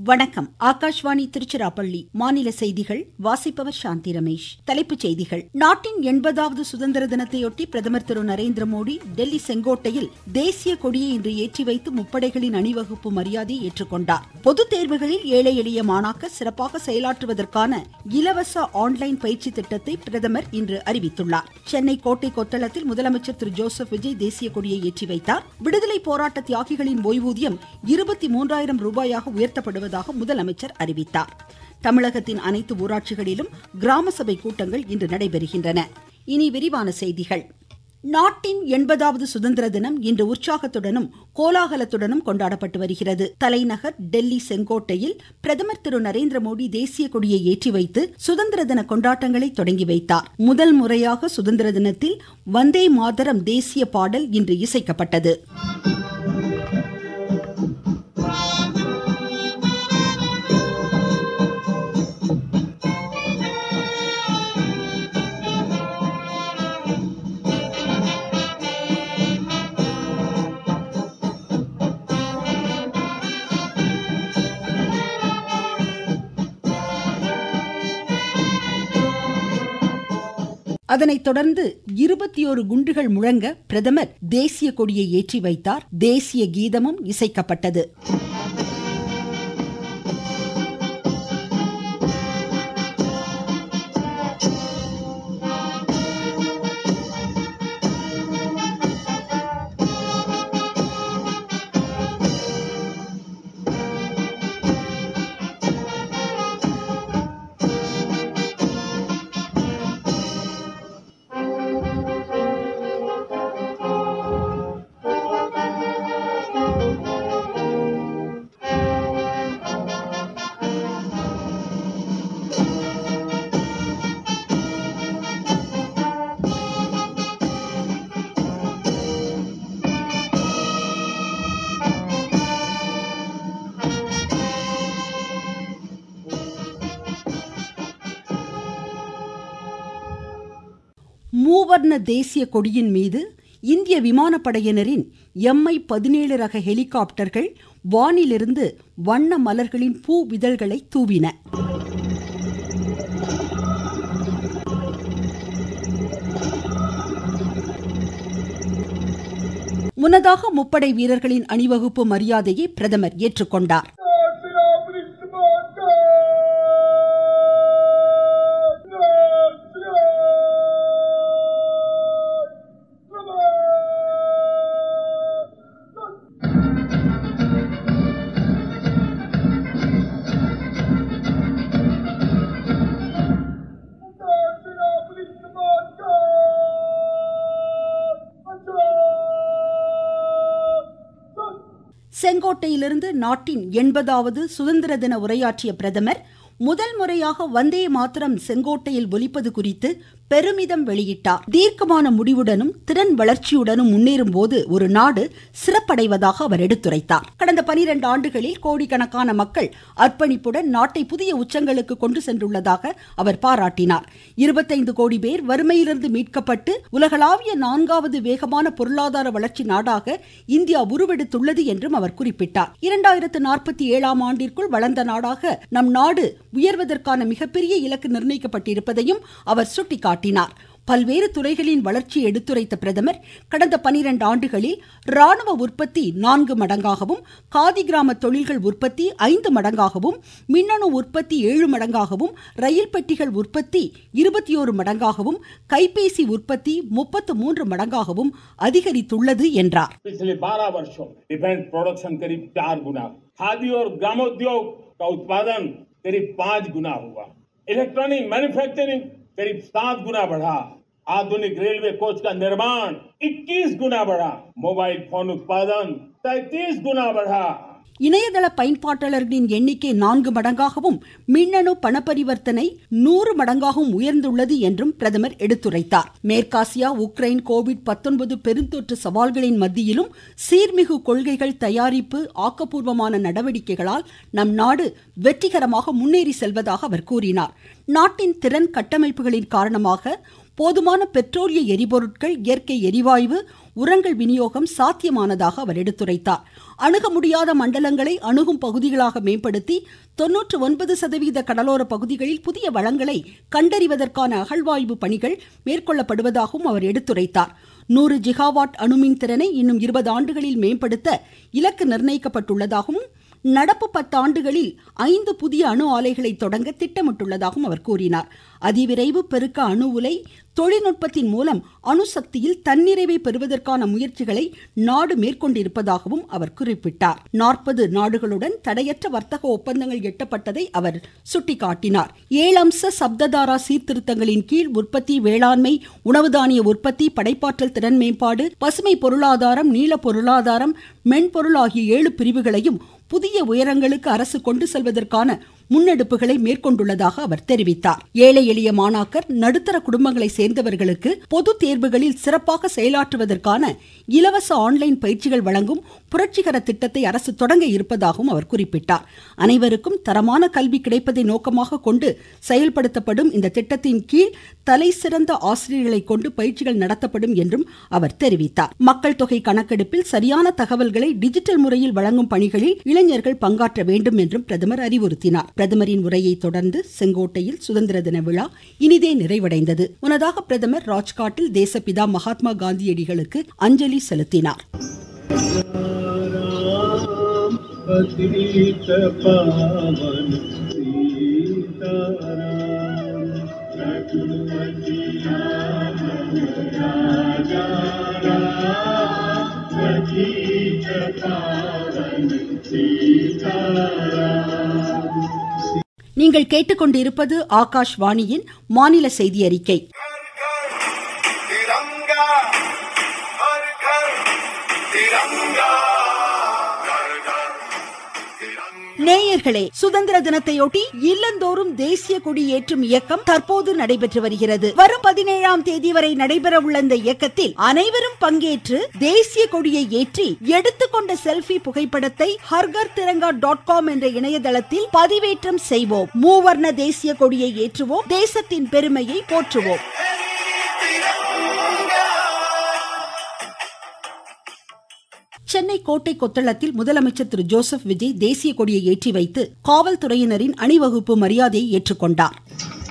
வணக்கம் ஆகாஷ்வாணி திருச்சிராப்பள்ளி மாநில செய்திகள் வாசிப்பவர் சாந்தி ரமேஷ் தலைப்புச் செய்திகள் நாட்டின் எண்பதாவது சுதந்திர தினத்தையொட்டி பிரதமர் திரு நரேந்திர மோடி டெல்லி செங்கோட்டையில் தேசிய கொடியை இன்று ஏற்றி வைத்து முப்படைகளின் அணிவகுப்பு மரியாதையை ஏற்றுக்கொண்டார் பொதுத் தேர்வுகளில் ஏழை எளிய மாணாக்கர் சிறப்பாக செயலாற்றுவதற்கான இலவச ஆன்லைன் பயிற்சி திட்டத்தை பிரதமர் இன்று அறிவித்துள்ளார் சென்னை கோட்டை கொத்தளத்தில் முதலமைச்சர் திரு ஜோசப் விஜய் தேசிய கொடியை ஏற்றி வைத்தார் விடுதலை போராட்ட தியாகிகளின் ஓய்வூதியம் இருபத்தி மூன்றாயிரம் ரூபாயாக உயர்த்தப்படுவதாக முதலமைச்சர் அறிவித்தார் தமிழகத்தின் அனைத்து ஊராட்சிகளிலும் கிராம சபை கூட்டங்கள் இன்று நடைபெறுகின்றன இனி விரிவான செய்திகள் நாட்டின் எண்பதாவது சுதந்திர தினம் இன்று உற்சாகத்துடனும் கோலாகலத்துடனும் கொண்டாடப்பட்டு வருகிறது தலைநகர் டெல்லி செங்கோட்டையில் பிரதமர் திரு நரேந்திர மோடி தேசிய கொடியை ஏற்றி வைத்து சுதந்திர தின கொண்டாட்டங்களை தொடங்கி வைத்தார் முதல் முறையாக சுதந்திர தினத்தில் வந்தே மாதரம் தேசிய பாடல் இன்று இசைக்கப்பட்டது அதனைத் தொடர்ந்து இருபத்தி ஒரு குண்டுகள் முழங்க பிரதமர் தேசிய கொடியை ஏற்றி வைத்தார் தேசிய கீதமும் இசைக்கப்பட்டது மூவர்ண தேசிய கொடியின் மீது இந்திய விமானப்படையினரின் எம்ஐ பதினேழு ரக ஹெலிகாப்டர்கள் வானிலிருந்து வண்ண மலர்களின் பூ விதழ்களை தூவின முன்னதாக முப்படை வீரர்களின் அணிவகுப்பு மரியாதையை பிரதமர் ஏற்றுக்கொண்டார் செங்கோட்டையிலிருந்து நாட்டின் எண்பதாவது சுதந்திர தின உரையாற்றிய பிரதமர் முதல் முறையாக வந்தே மாத்திரம் செங்கோட்டையில் ஒலிப்பது குறித்து பெருமிதம் வெளியிட்டார் தீர்க்கமான முடிவுடனும் திறன் வளர்ச்சியுடனும் முன்னேறும் போது ஒரு நாடு சிறப்படைவதாக அவர் எடுத்துரைத்தார் கடந்த பனிரெண்டு ஆண்டுகளில் கோடிக்கணக்கான மக்கள் அர்ப்பணிப்புடன் நாட்டை புதிய உச்சங்களுக்கு கொண்டு சென்றுள்ளதாக அவர் பாராட்டினார் இருபத்தைந்து கோடி பேர் வறுமையிலிருந்து மீட்கப்பட்டு உலகளாவிய நான்காவது வேகமான பொருளாதார வளர்ச்சி நாடாக இந்தியா உருவெடுத்துள்ளது என்றும் அவர் குறிப்பிட்டார் இரண்டாயிரத்து நாற்பத்தி ஏழாம் ஆண்டிற்குள் வளர்ந்த நாடாக நம் நாடு உயர்வதற்கான மிகப்பெரிய இலக்கு நிர்ணயிக்கப்பட்டிருப்பதையும் அவர் சுட்டிக்காட்டினார் காட்டினார் பல்வேறு துறைகளின் வளர்ச்சியை எடுத்துரைத்த பிரதமர் கடந்த பனிரெண்டு ஆண்டுகளில் ராணுவ உற்பத்தி நான்கு மடங்காகவும் காதி கிராம தொழில்கள் உற்பத்தி ஐந்து மடங்காகவும் மின்னணு உற்பத்தி ஏழு மடங்காகவும் ரயில் பெட்டிகள் உற்பத்தி இருபத்தி ஓரு மடங்காகவும் கைபேசி உற்பத்தி முப்பத்து மூன்று மடங்காகவும் அதிகரித்துள்ளது என்றார் पिछले 12 वर्षों में डिफेंस प्रोडक्शन करीब चार गुना खादी और ग्रामोद्योग का उत्पादन करीब पांच गुना हुआ इलेक्ट्रॉनिक मैन्युफैक्चरिंग करीब सात गुना बढ़ा आधुनिक रेलवे कोच का निर्माण 21 गुना बढ़ा मोबाइल फोन उत्पादन 33 गुना बढ़ा இணையதள பயன்பாட்டாளர்களின் எண்ணிக்கை நான்கு மடங்காகவும் மின்னணு பணப்பரிவர்த்தனை நூறு மடங்காகவும் உயர்ந்துள்ளது என்றும் பிரதமர் எடுத்துரைத்தார் மேற்காசியா உக்ரைன் கோவிட் பத்தொன்பது பெருந்தொற்று சவால்களின் மத்தியிலும் சீர்மிகு கொள்கைகள் தயாரிப்பு ஆக்கப்பூர்வமான நடவடிக்கைகளால் நம் நாடு வெற்றிகரமாக முன்னேறி செல்வதாக அவர் கூறினார் நாட்டின் திறன் கட்டமைப்புகளின் காரணமாக போதுமான பெட்ரோலிய எரிபொருட்கள் இயற்கை எரிவாயு உரங்கள் விநியோகம் சாத்தியமானதாக அவர் எடுத்துரைத்தார் அணுக முடியாத மண்டலங்களை அணுகும் பகுதிகளாக மேம்படுத்தி தொன்னூற்று ஒன்பது சதவீத கடலோர பகுதிகளில் புதிய வளங்களை கண்டறிவதற்கான அகழ்வாய்வு பணிகள் மேற்கொள்ளப்படுவதாகவும் அவர் எடுத்துரைத்தார் நூறு ஜிகாவாட் அணுமின் திறனை இன்னும் இருபது ஆண்டுகளில் மேம்படுத்த இலக்கு நிர்ணயிக்கப்பட்டுள்ளதாகவும் நடப்பு பத்தாண்டுகளில் ஐந்து புதிய அணு ஆலைகளை தொடங்க திட்டமிட்டுள்ளதாகவும் அவர் கூறினார் அதிவிரைவு பெருக்க அணு உலை தொழில்நுட்பத்தின் மூலம் அணுசக்தியில் தன்னிறைவை பெறுவதற்கான முயற்சிகளை நாடு மேற்கொண்டிருப்பதாகவும் அவர் குறிப்பிட்டார் நாற்பது நாடுகளுடன் தடையற்ற வர்த்தக ஒப்பந்தங்கள் எட்டப்பட்டதை அவர் சுட்டிக்காட்டினார் ஏழம்ச சப்ததாரா சீர்திருத்தங்களின் கீழ் உற்பத்தி வேளாண்மை உணவு தானிய உற்பத்தி படைப்பாற்றல் திறன் மேம்பாடு பசுமை பொருளாதாரம் நீல பொருளாதாரம் மென்பொருள் ஆகிய ஏழு பிரிவுகளையும் புதிய உயரங்களுக்கு அரசு கொண்டு செல்வதற்கான முன்னெடுப்புகளை மேற்கொண்டுள்ளதாக அவர் தெரிவித்தார் ஏழை எளிய மாணாக்கர் நடுத்தர குடும்பங்களை சேர்ந்தவர்களுக்கு பொது தேர்வுகளில் சிறப்பாக செயலாற்றுவதற்கான இலவச ஆன்லைன் பயிற்சிகள் வழங்கும் புரட்சிகர திட்டத்தை அரசு தொடங்க இருப்பதாகவும் அவர் குறிப்பிட்டார் அனைவருக்கும் தரமான கல்வி கிடைப்பதை நோக்கமாக கொண்டு செயல்படுத்தப்படும் இந்த திட்டத்தின் கீழ் தலை சிறந்த ஆசிரியர்களை கொண்டு பயிற்சிகள் நடத்தப்படும் என்றும் அவர் தெரிவித்தார் மக்கள் தொகை கணக்கெடுப்பில் சரியான தகவல்களை டிஜிட்டல் முறையில் வழங்கும் பணிகளில் இளைஞர்கள் பங்காற்ற வேண்டும் என்றும் பிரதமர் அறிவுறுத்தினார் பிரதமரின் உரையை தொடர்ந்து செங்கோட்டையில் சுதந்திர தின விழா இனிதே நிறைவடைந்தது முன்னதாக பிரதமர் ராஜ்காட்டில் தேசப்பிதா மகாத்மா காந்தியடிகளுக்கு அஞ்சலி செலுத்தினார் पतित पावन सीताराम रघुपति राम राजा राम पतित पावन सीताराम நீங்கள் கேட்டுக்கொண்டிருப்பது ஆகாஷ்வாணியின் மாநில செய்தி அறிக்கை तिरंगा हर घर तिरंगा घर घर तिरंगा நேயர்களே சுதந்திர தினத்தையொட்டி இல்லந்தோறும் தேசிய கொடி ஏற்றும் இயக்கம் தற்போது நடைபெற்று வருகிறது வரும் பதினேழாம் தேதி வரை நடைபெற உள்ள இந்த இயக்கத்தில் அனைவரும் பங்கேற்று தேசிய கொடியை ஏற்றி எடுத்துக்கொண்ட செல்ஃபி புகைப்படத்தை ஹர்கர் திரங்கா டாட் காம் என்ற இணையதளத்தில் பதிவேற்றம் செய்வோம் மூவர்ண தேசிய கொடியை ஏற்றுவோம் தேசத்தின் பெருமையை போற்றுவோம் சென்னை கோட்டை கொத்தளத்தில் முதலமைச்சர் திரு ஜோசப் விஜய் தேசிய கொடியை ஏற்றி வைத்து காவல்துறையினரின் அணிவகுப்பு மரியாதையை ஏற்றுக்கொண்டார்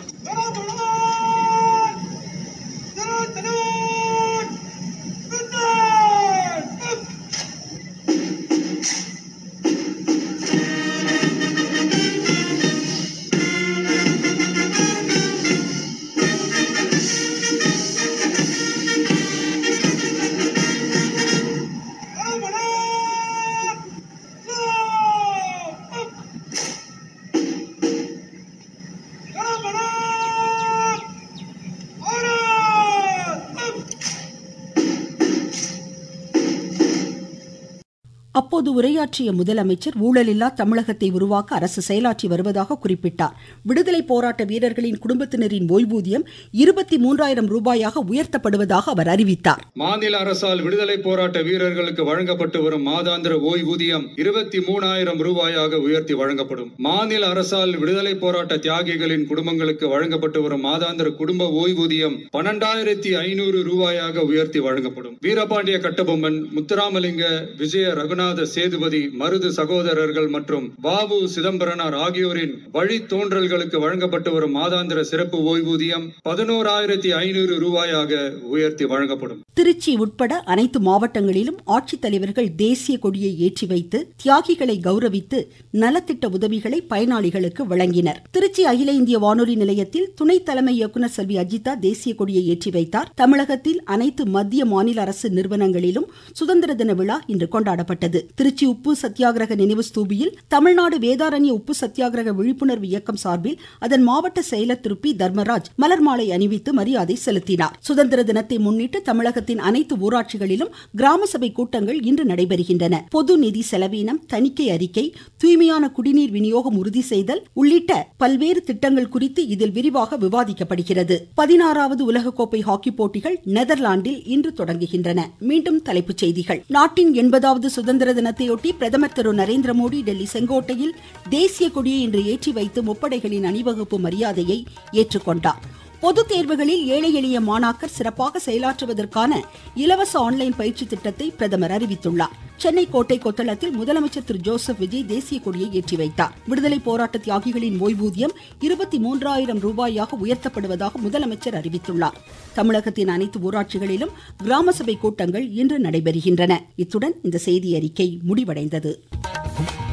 அப்போது உரையாற்றிய முதலமைச்சர் ஊழலில்லா தமிழகத்தை உருவாக்க அரசு செயலாற்றி வருவதாக குறிப்பிட்டார் விடுதலை போராட்ட வீரர்களின் குடும்பத்தினரின் ஓய்வூதியம் இருபத்தி மூன்றாயிரம் ரூபாயாக உயர்த்தப்படுவதாக அவர் அறிவித்தார் மாநில அரசால் விடுதலை போராட்ட வீரர்களுக்கு வழங்கப்பட்டு வரும் மாதாந்திர ஓய்வூதியம் இருபத்தி மூணாயிரம் ரூபாயாக உயர்த்தி வழங்கப்படும் மாநில அரசால் விடுதலை போராட்ட தியாகிகளின் குடும்பங்களுக்கு வழங்கப்பட்டு வரும் மாதாந்திர குடும்ப ஓய்வூதியம் பன்னெண்டாயிரத்தி ஐநூறு ரூபாயாக உயர்த்தி வழங்கப்படும் வீரபாண்டிய கட்டபொம்மன் முத்துராமலிங்க விஜய ரகுநாத சேதுபதி மருது சகோதரர்கள் மற்றும் வாவு சிதம்பரனார் ஆகியோரின் வழி தோன்றல்களுக்கு வழங்கப்பட்டு வரும் மாதாந்திர சிறப்பு ஓய்வூதியம் பதினோராயிரத்தி ஐநூறு ரூபாயாக உயர்த்தி வழங்கப்படும் திருச்சி உட்பட அனைத்து மாவட்டங்களிலும் ஆட்சித்தலைவர்கள் தேசிய கொடியை ஏற்றி வைத்து தியாகிகளை கௌரவித்து நலத்திட்ட உதவிகளை பயனாளிகளுக்கு வழங்கினர் திருச்சி அகில இந்திய வானொலி நிலையத்தில் துணை தலைமை இயக்குநர் செல்வி அஜிதா தேசிய கொடியை ஏற்றி வைத்தார் தமிழகத்தில் அனைத்து மத்திய மாநில அரசு நிறுவனங்களிலும் சுதந்திர தின விழா இன்று கொண்டாடப்பட்டது திருச்சி உப்பு சத்தியாகிரக நினைவு ஸ்தூபியில் தமிழ்நாடு வேதாரண்ய உப்பு சத்தியாகிரக விழிப்புணர்வு இயக்கம் சார்பில் அதன் மாவட்ட செயலர் திரு பி தர்மராஜ் மலர் மாலை அணிவித்து மரியாதை செலுத்தினார் சுதந்திர தினத்தை முன்னிட்டு தமிழகத்தின் அனைத்து ஊராட்சிகளிலும் கிராம சபை கூட்டங்கள் இன்று நடைபெறுகின்றன பொது நிதி செலவீனம் தணிக்கை அறிக்கை தூய்மையான குடிநீர் விநியோகம் உறுதி செய்தல் உள்ளிட்ட பல்வேறு திட்டங்கள் குறித்து இதில் விரிவாக விவாதிக்கப்படுகிறது பதினாறாவது உலகக்கோப்பை ஹாக்கி போட்டிகள் நெதர்லாந்தில் இன்று தொடங்குகின்றன மீண்டும் தலைப்புச் செய்திகள் நாட்டின் எண்பதாவது சுதந்திர தினத்தையொட்டி பிரதமர் திரு நரேந்திர மோடி டெல்லி செங்கோட்டையில் தேசிய கொடியை இன்று ஏற்றி வைத்து முப்படைகளின் அணிவகுப்பு மரியாதையை ஏற்றுக்கொண்டார் பொது தேர்வுகளில் ஏழை எளிய மாணாக்கர் சிறப்பாக செயலாற்றுவதற்கான இலவச ஆன்லைன் பயிற்சி திட்டத்தை பிரதமர் அறிவித்துள்ளார் சென்னை கோட்டை கொத்தளத்தில் முதலமைச்சர் திரு ஜோசப் விஜய் தேசிய கொடியை ஏற்றி வைத்தார் விடுதலை போராட்ட தியாகிகளின் ஓய்வூதியம் இருபத்தி மூன்றாயிரம் ரூபாயாக உயர்த்தப்படுவதாக முதலமைச்சர் அறிவித்துள்ளார் தமிழகத்தின் அனைத்து ஊராட்சிகளிலும் கிராம சபை கூட்டங்கள் இன்று நடைபெறுகின்றன இத்துடன் இந்த செய்தி அறிக்கை முடிவடைந்தது